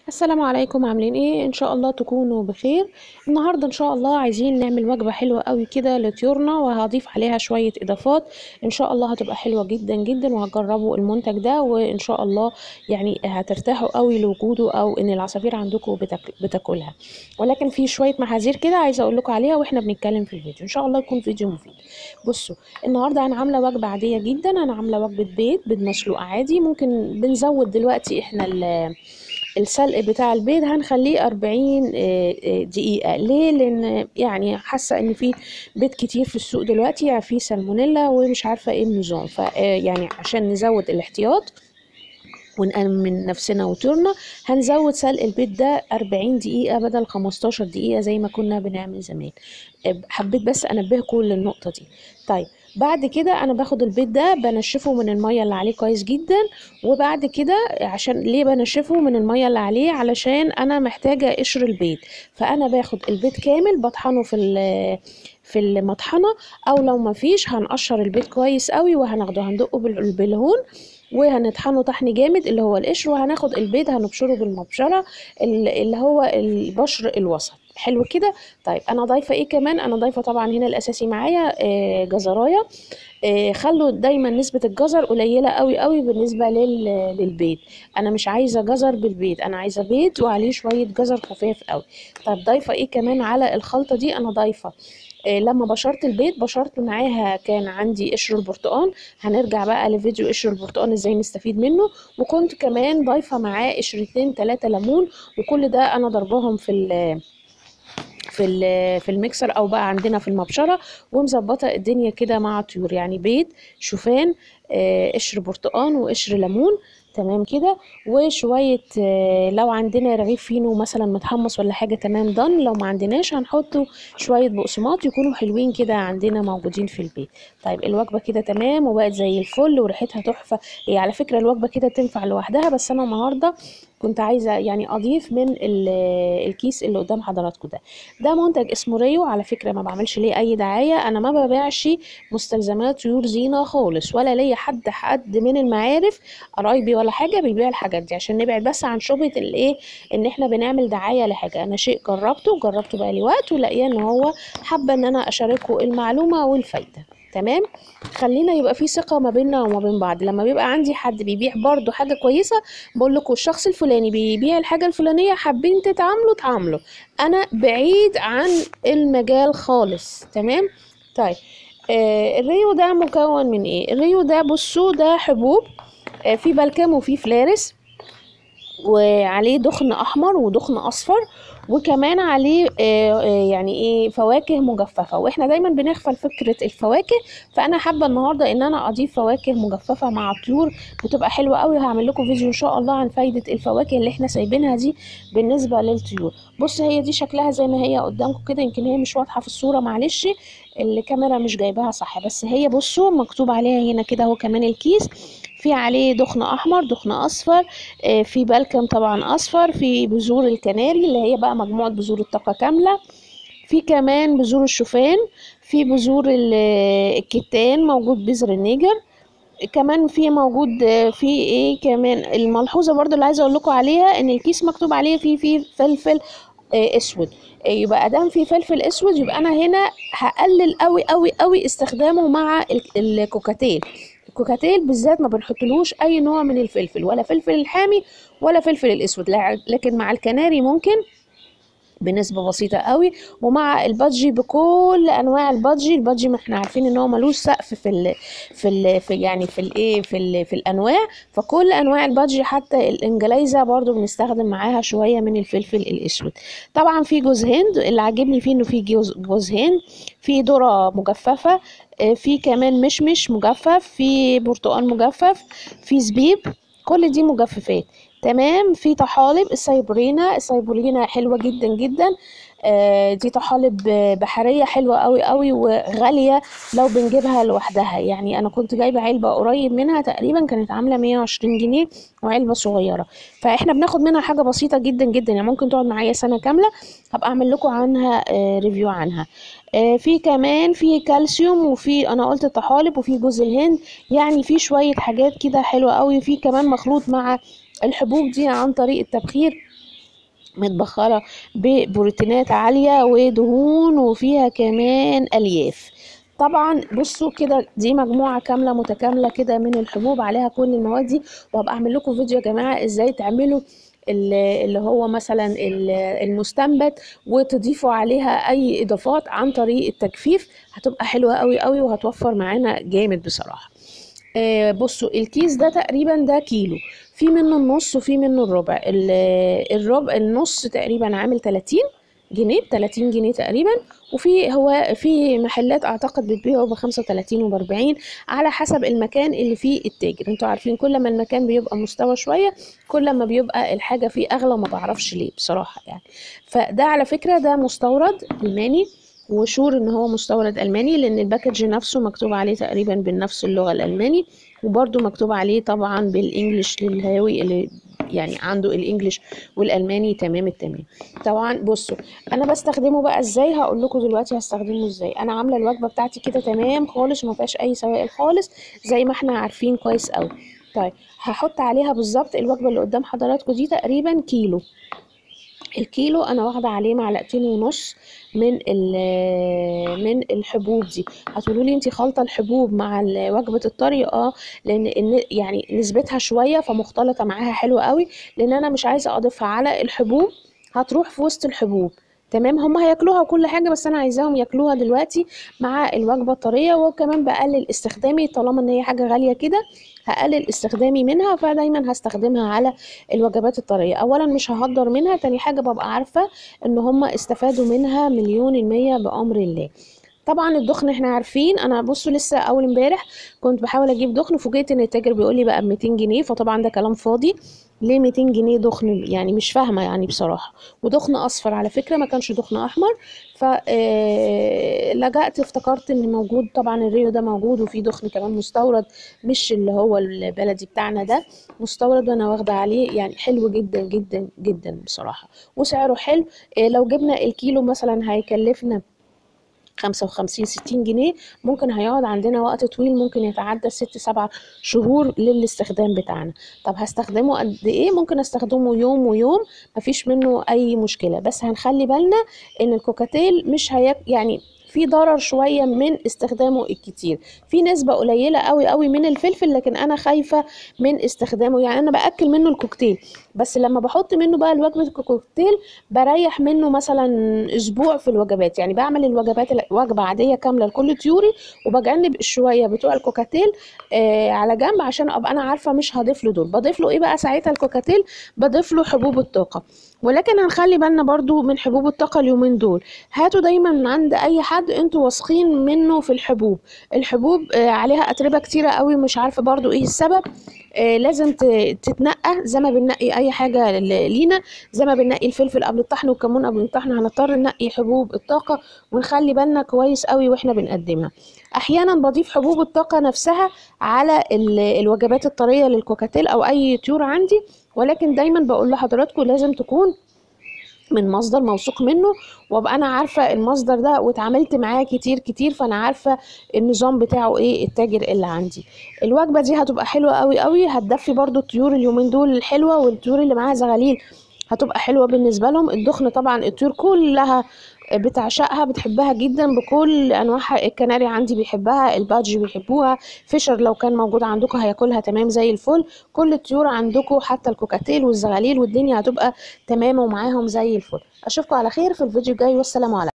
السلام عليكم عاملين ايه ان شاء الله تكونوا بخير النهارده ان شاء الله عايزين نعمل وجبه حلوه قوي كده لطيورنا وهضيف عليها شويه اضافات ان شاء الله هتبقى حلوه جدا جدا وهتجربوا المنتج ده وان شاء الله يعني هترتاحوا قوي لوجوده او ان العصافير عندكم بتاك... بتاكلها ولكن في شويه محاذير كده عايزه اقول لكم عليها واحنا بنتكلم في الفيديو ان شاء الله يكون فيديو مفيد بصوا النهارده انا عامله وجبه عاديه جدا انا عامله وجبه بيض بيض مسلوق عادي ممكن بنزود دلوقتي احنا ال السلق بتاع البيض هنخليه 40 دقيقة ليه لان يعني حاسة ان في بيض كتير في السوق دلوقتي يعني في سالمونيلا ومش عارفة ايه النظام فيعني عشان نزود الاحتياط ونأمن نفسنا وطيرنا هنزود سلق البيض ده 40 دقيقة بدل 15 دقيقة زي ما كنا بنعمل زمان حبيت بس انبهكم للنقطة دي طيب بعد كده انا باخد البيض ده بنشفه من الميه اللي عليه كويس جدا وبعد كده عشان ليه بنشفه من الميه اللي عليه علشان انا محتاجه قشر البيض فانا باخد البيض كامل بطحنه في في المطحنه او لو ما فيش هنقشر البيض كويس قوي وهناخده هندقه بالهون وهنطحنه طحن جامد اللي هو القشر وهناخد البيض هنبشره بالمبشره اللي هو البشر الوسط حلو كده طيب انا ضايفه ايه كمان انا ضايفه طبعا هنا الاساسي معايا آه جزرايه آه خلوا دايما نسبه الجزر قليله قوي قوي بالنسبه لل... للبيض انا مش عايزه جزر بالبيض انا عايزه بيض وعليه شويه جزر خفاف قوي طيب ضايفه ايه كمان على الخلطه دي انا ضايفه إيه لما بشرت البيض بشرت معاها كان عندي قشر البرتقال هنرجع بقى لفيديو قشر البرتقال ازاي نستفيد منه وكنت كمان ضايفه معاه قشرتين ثلاثه ليمون وكل ده انا ضربهم في ال في في الميكسر او بقى عندنا في المبشره ومظبطه الدنيا كده مع الطيور يعني بيض شوفان آه قشر برتقان وقشر ليمون تمام كده وشويه لو عندنا رغيف فينو مثلا متحمص ولا حاجه تمام ضن لو ما عندناش هنحطه شويه بقسماط يكونوا حلوين كده عندنا موجودين في البيت طيب الوجبه كده تمام وبقت زي الفل وريحتها تحفه هي على فكره الوجبه كده تنفع لوحدها بس انا النهارده كنت عايزه يعني اضيف من الكيس اللي قدام حضراتكم ده ده منتج اسمه ريو على فكره ما بعملش ليه اي دعايه انا ما ببيعش مستلزمات طيور زينه خالص ولا ليا حد حد من المعارف قرايبي ولا حاجه بيبيع الحاجات دي عشان نبعد بس عن شبهه الايه ان احنا بنعمل دعايه لحاجه انا شيء جربته جربته بقالي وقت ولاقيه ان هو حابه ان انا اشاركه المعلومه والفايده تمام خلينا يبقى في ثقه ما بيننا وما بين بعض لما بيبقى عندي حد بيبيع برضو حاجه كويسه بقول لكم الشخص الفلاني بيبيع الحاجه الفلانيه حابين تتعاملوا تعاملوا انا بعيد عن المجال خالص تمام طيب آه الريو ده مكون من ايه الريو ده بصوا ده حبوب آه في بلكم وفي فلارس وعليه دخن احمر ودخن اصفر وكمان عليه آه يعني ايه فواكه مجففه واحنا دايما بنغفل فكره الفواكه فانا حابه النهارده ان انا اضيف فواكه مجففه مع الطيور بتبقى حلوه قوي هعمل لكم فيديو ان شاء الله عن فايده الفواكه اللي احنا سايبينها دي بالنسبه للطيور بص هي دي شكلها زي ما هي قدامكم كده يمكن هي مش واضحه في الصوره معلش الكاميرا مش جايباها صح بس هي بصوا مكتوب عليها هنا كده اهو كمان الكيس في عليه دخن احمر دخن اصفر في بلكم طبعا اصفر في بذور الكناري اللي هي بقى مجموعه بذور الطاقه كامله في كمان بذور الشوفان في بذور الكتان موجود بذر النيجر كمان في موجود في ايه كمان الملحوظه برضو اللي عايزه اقول لكم عليها ان الكيس مكتوب عليه في في فلفل اسود يبقى ادام في فلفل اسود يبقى انا هنا هقلل قوي قوي قوي استخدامه مع الكوكاتيل الكوكاتيل بالذات ما بنحطلوش اي نوع من الفلفل ولا فلفل الحامي ولا فلفل الاسود لكن مع الكناري ممكن بنسبة بسيطة قوي ومع البادجي بكل انواع البادجي البادجي ما احنا عارفين ان هو ملوش سقف في ال في ال في يعني في الايه في ال في الانواع فكل انواع البادجي حتى الانجليزه برضو بنستخدم معاها شويه من الفلفل الاسود طبعا في جوز هند اللي عاجبني فيه انه في جوز, جوز هند في ذره مجففه في كمان مشمش مجفف في برتقال مجفف في زبيب كل دي مجففات تمام في طحالب السيبورينا السيبورينا حلوه جدا جدا آه دي طحالب بحريه حلوه قوي قوي وغاليه لو بنجيبها لوحدها يعني انا كنت جايبه علبه قريب منها تقريبا كانت عامله 120 جنيه وعلبه صغيره فاحنا بناخد منها حاجه بسيطه جدا جدا يعني ممكن تقعد معايا سنه كامله هبقى اعمل لكم عنها آه ريفيو عنها آه في كمان في كالسيوم وفي انا قلت الطحالب وفي جوز الهند يعني في شويه حاجات كده حلوه قوي في كمان مخلوط مع الحبوب دي عن طريق التبخير متبخرة ببروتينات عالية ودهون وفيها كمان ألياف طبعا بصوا كده دي مجموعة كاملة متكاملة كده من الحبوب عليها كل المواد دي وهبقى اعمل لكم فيديو يا جماعة ازاي تعملوا ال- اللي هو مثلا ال- المستنبت وتضيفوا عليها اي اضافات عن طريق التجفيف هتبقى حلوة قوي قوي وهتوفر معانا جامد بصراحة آه، بصوا الكيس ده تقريبا ده كيلو في منه النص وفي منه الربع ال- الربع النص تقريبا عامل 30 جنيه ب 30 جنيه تقريبا وفي هو في محلات اعتقد بتبيعه ب 35 وب 40 على حسب المكان اللي فيه التاجر انتوا عارفين كل ما المكان بيبقى مستوى شويه كل ما بيبقى الحاجه فيه اغلى ما بعرفش ليه بصراحه يعني فده على فكره ده مستورد الماني وشور ان هو مستورد الماني لان الباكج نفسه مكتوب عليه تقريبا بنفس اللغه الالماني وبرده مكتوب عليه طبعا بالانجلش للهاوي اللي يعني عنده الانجليش والالماني تمام التمام طبعا بصوا انا بستخدمه بقى ازاي هقول لكم دلوقتي هستخدمه ازاي انا عامله الوجبه بتاعتي كده تمام خالص وما فيهاش اي سوائل خالص زي ما احنا عارفين كويس قوي طيب هحط عليها بالظبط الوجبه اللي قدام حضراتكم دي تقريبا كيلو الكيلو انا واخده عليه معلقتين ونص من ال- من الحبوب دي هتقولوا لي انت خالطه الحبوب مع ال- وجبه الطري اه لان إن- يعني نسبتها شويه فمختلطه معاها حلو قوي لان انا مش عايزه اضيفها على الحبوب هتروح في وسط الحبوب تمام هم هياكلوها وكل حاجه بس انا عايزاهم ياكلوها دلوقتي مع الوجبه الطريه وكمان بقلل استخدامي طالما ان هي حاجه غاليه كده هقلل استخدامي منها فدايما هستخدمها على الوجبات الطريه اولا مش ههدر منها تاني حاجه ببقى عارفه ان هم استفادوا منها مليون المية بامر الله طبعا الدخن احنا عارفين انا بصوا لسه اول امبارح كنت بحاول اجيب دخن فوجئت ان التاجر بيقول لي بقى ب 200 جنيه فطبعا ده كلام فاضي ليه 200 جنيه دخن يعني مش فاهمه يعني بصراحه ودخن اصفر على فكره ما كانش دخن احمر ف آه، لجأت افتكرت ان موجود طبعا الريو ده موجود وفي دخن كمان مستورد مش اللي هو البلدي بتاعنا ده مستورد وانا واخده عليه يعني حلو جدا جدا جدا بصراحه وسعره حلو آه، لو جبنا الكيلو مثلا هيكلفنا خمسة وخمسين ستين جنيه ممكن هيقعد عندنا وقت طويل ممكن يتعدى ست سبع شهور للاستخدام بتاعنا طب هستخدمه قد ايه ممكن استخدمه يوم ويوم مفيش منه اي مشكلة بس هنخلي بالنا ان الكوكاتيل مش هيك يعني في ضرر شوية من استخدامه الكتير في نسبة قليلة قوي قوي من الفلفل لكن انا خايفة من استخدامه يعني انا باكل منه الكوكتيل بس لما بحط منه بقى الوجبة الكوكتيل بريح منه مثلا اسبوع في الوجبات يعني بعمل الوجبات وجبه عاديه كامله لكل طيوري وبجنب الشويه بتوع الكوكاتيل آه على جنب عشان ابقى انا عارفه مش هضيف له دول بضيف له ايه بقى ساعتها الكوكاتيل بضيف له حبوب الطاقه ولكن هنخلي بالنا برضو من حبوب الطاقه اليومين دول هاتوا دايما من عند اي حد انتوا واثقين منه في الحبوب الحبوب آه عليها اتربه كتيره قوي مش عارفه برضو ايه السبب آه لازم ت- تتنقى زي ما بننقي اي حاجه ل- لينا زي ما بننقي الفلفل قبل الطحن والكمون قبل الطحن هنضطر ننقي حبوب الطاقه ونخلي بالنا كويس قوي واحنا بنقدمها احيانا بضيف حبوب الطاقه نفسها على ال- الوجبات الطريه للكوكاتيل او اي طيور عندي ولكن دايما بقول لحضراتكم لازم تكون من مصدر موثوق منه وابقى انا عارفه المصدر ده واتعاملت معاه كتير كتير فانا عارفه النظام بتاعه ايه التاجر اللي عندي الوجبه دي هتبقى حلوه قوي قوي هتدفي برضو الطيور اليومين دول الحلوه والطيور اللي معاها زغاليل هتبقى حلوه بالنسبه لهم الدخن طبعا الطيور كلها بتعشقها بتحبها جدا بكل انواعها الكناري عندي بيحبها البادج بيحبوها فيشر لو كان موجود عندكم هياكلها تمام زي الفل كل الطيور عندكم حتى الكوكاتيل والزغاليل والدنيا هتبقى تمام ومعاهم زي الفل اشوفكم على خير في الفيديو الجاي والسلام عليكم